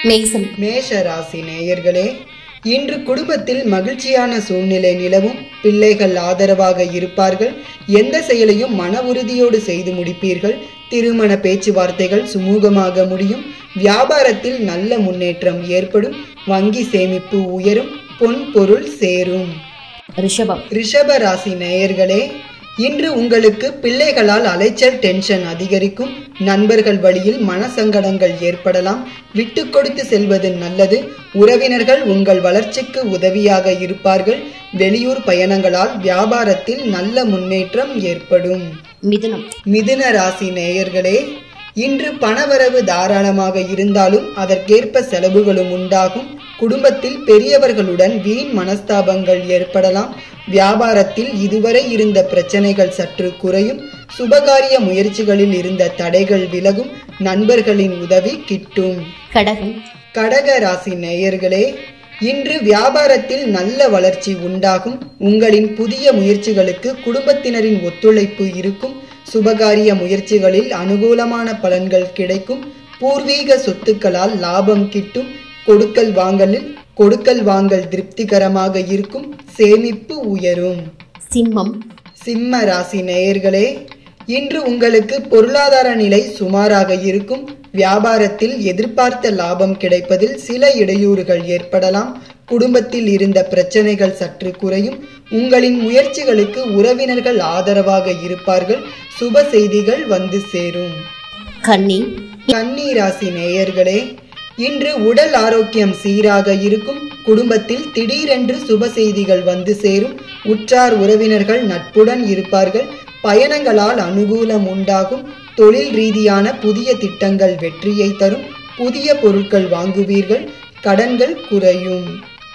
மேசம் மேஷ ராசி நேயர்களே இன்று குடும்பத்தில் மகிழ்ச்சியான சூழ்நிலை நிலவும் பிள்ளைகள் ஆதரவாக இருப்பார்கள் எந்த செயலையும் மன உறுதியோடு செய்து முடிப்பீர்கள் திருமண பேச்சுவார்த்தைகள் சுமூகமாக முடியும் வியாபாரத்தில் நல்ல முன்னேற்றம் ஏற்படும் வங்கி சேமிப்பு உயரும் பொன் பொருள் சேரும் ரிஷபம் ரிஷப ராசி நேயர்களே இன்று உங்களுக்கு பிள்ளைகளால் அலைச்சல் டென்ஷன் அதிகரிக்கும் நண்பர்கள் வழியில் மனசங்கடங்கள் ஏற்படலாம் விட்டு கொடுத்து செல்வது நல்லது உறவினர்கள் உங்கள் வளர்ச்சிக்கு உதவியாக இருப்பார்கள் வெளியூர் பயணங்களால் வியாபாரத்தில் நல்ல முன்னேற்றம் ஏற்படும் மிதுனம் மிதுன ராசி நேயர்களே இன்று பணவரவு தாராளமாக இருந்தாலும் அதற்கேற்ப செலவுகளும் உண்டாகும் குடும்பத்தில் பெரியவர்களுடன் வீண் மனஸ்தாபங்கள் ஏற்படலாம் வியாபாரத்தில் இதுவரை இருந்த பிரச்சனைகள் சற்று குறையும் சுபகாரிய முயற்சிகளில் இருந்த தடைகள் விலகும் நண்பர்களின் உதவி கிட்டும் கடகம் கடக ராசி நேயர்களே இன்று வியாபாரத்தில் நல்ல வளர்ச்சி உண்டாகும் உங்களின் புதிய முயற்சிகளுக்கு குடும்பத்தினரின் ஒத்துழைப்பு இருக்கும் சுபகாரிய முயற்சிகளில் அனுகூலமான பலன்கள் கிடைக்கும் பூர்வீக சொத்துக்களால் லாபம் கிட்டும் கொடுக்கல் வாங்கலில் கொடுக்கல் வாங்கல் திருப்திகரமாக இருக்கும் சேமிப்பு உயரும் சிம்மம் சிம்ம ராசி நேயர்களே இன்று உங்களுக்கு பொருளாதார நிலை சுமாராக இருக்கும் வியாபாரத்தில் எதிர்பார்த்த லாபம் கிடைப்பதில் சில இடையூறுகள் ஏற்படலாம் குடும்பத்தில் இருந்த பிரச்சனைகள் சற்று குறையும் உங்களின் முயற்சிகளுக்கு உறவினர்கள் ஆதரவாக இருப்பார்கள் சுப செய்திகள் வந்து சேரும் கன்னி கன்னி ராசி நேயர்களே இன்று உடல் ஆரோக்கியம் சீராக இருக்கும் குடும்பத்தில் திடீரென்று சுப செய்திகள் வந்து சேரும் உற்றார் உறவினர்கள் நட்புடன் இருப்பார்கள் பயணங்களால் அனுகூலம் உண்டாகும் தொழில் ரீதியான புதிய திட்டங்கள் வெற்றியை தரும் புதிய பொருட்கள் வாங்குவீர்கள் கடன்கள் குறையும்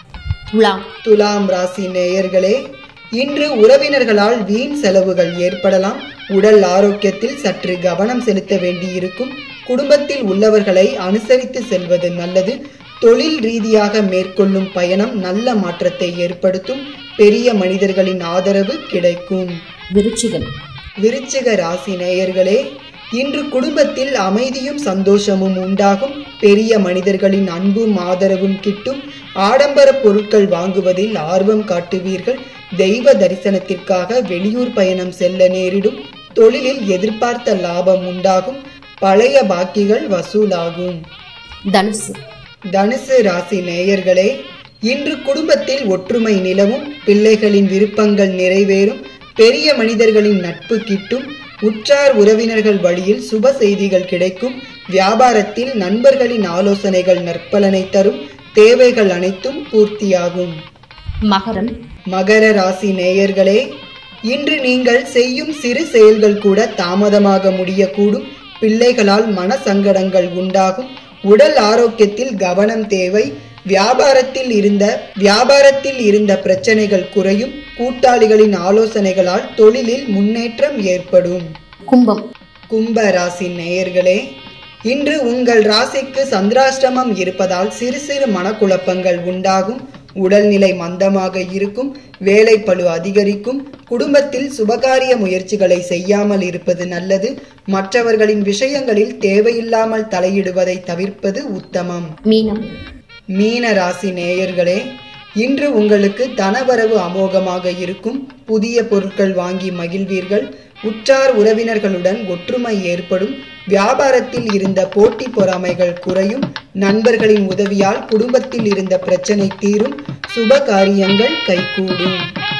துலாம் துலாம் ராசி நேயர்களே இன்று உறவினர்களால் வீண் செலவுகள் ஏற்படலாம் உடல் ஆரோக்கியத்தில் சற்று கவனம் செலுத்த வேண்டியிருக்கும் குடும்பத்தில் உள்ளவர்களை அனுசரித்து செல்வது நல்லது தொழில் ரீதியாக மேற்கொள்ளும் பயணம் நல்ல மாற்றத்தை ஏற்படுத்தும் பெரிய மனிதர்களின் ஆதரவு கிடைக்கும் விருச்சிகம் விருச்சிக ராசி நேயர்களே இன்று குடும்பத்தில் அமைதியும் சந்தோஷமும் உண்டாகும் பெரிய மனிதர்களின் அன்பும் ஆதரவும் கிட்டும் ஆடம்பர பொருட்கள் வாங்குவதில் ஆர்வம் காட்டுவீர்கள் தெய்வ தரிசனத்திற்காக வெளியூர் பயணம் செல்ல நேரிடும் தொழிலில் எதிர்பார்த்த லாபம் உண்டாகும் பழைய பாக்கிகள் வசூலாகும் தனுசு தனுசு ராசி நேயர்களே இன்று குடும்பத்தில் ஒற்றுமை நிலவும் பிள்ளைகளின் விருப்பங்கள் நிறைவேறும் பெரிய மனிதர்களின் நட்பு கிட்டும் உற்றார் உறவினர்கள் வழியில் சுப செய்திகள் கிடைக்கும் வியாபாரத்தில் நண்பர்களின் ஆலோசனைகள் நற்பலனை தரும் தேவைகள் அனைத்தும் பூர்த்தியாகும் மகரம் மகர ராசி நேயர்களே இன்று நீங்கள் செய்யும் சிறு செயல்கள் கூட தாமதமாக முடியக்கூடும் பிள்ளைகளால் மன சங்கடங்கள் உண்டாகும் உடல் ஆரோக்கியத்தில் கவனம் தேவை வியாபாரத்தில் இருந்த வியாபாரத்தில் இருந்த பிரச்சனைகள் குறையும் கூட்டாளிகளின் ஆலோசனைகளால் தொழிலில் முன்னேற்றம் ஏற்படும் கும்பம் கும்ப ராசி நேயர்களே இன்று உங்கள் ராசிக்கு சந்திராஷ்டமம் இருப்பதால் சிறு சிறு மனக்குழப்பங்கள் உண்டாகும் உடல்நிலை மந்தமாக இருக்கும் வேலைப்பளு அதிகரிக்கும் குடும்பத்தில் சுபகாரிய முயற்சிகளை செய்யாமல் இருப்பது நல்லது மற்றவர்களின் விஷயங்களில் தேவையில்லாமல் தலையிடுவதை தவிர்ப்பது உத்தமம் மீனம் மீன ராசி நேயர்களே இன்று உங்களுக்கு தனவரவு அமோகமாக இருக்கும் புதிய பொருட்கள் வாங்கி மகிழ்வீர்கள் உற்றார் உறவினர்களுடன் ஒற்றுமை ஏற்படும் வியாபாரத்தில் இருந்த போட்டி பொறாமைகள் குறையும் நண்பர்களின் உதவியால் குடும்பத்தில் இருந்த பிரச்சனை தீரும் சுப காரியங்கள் கைகூடும்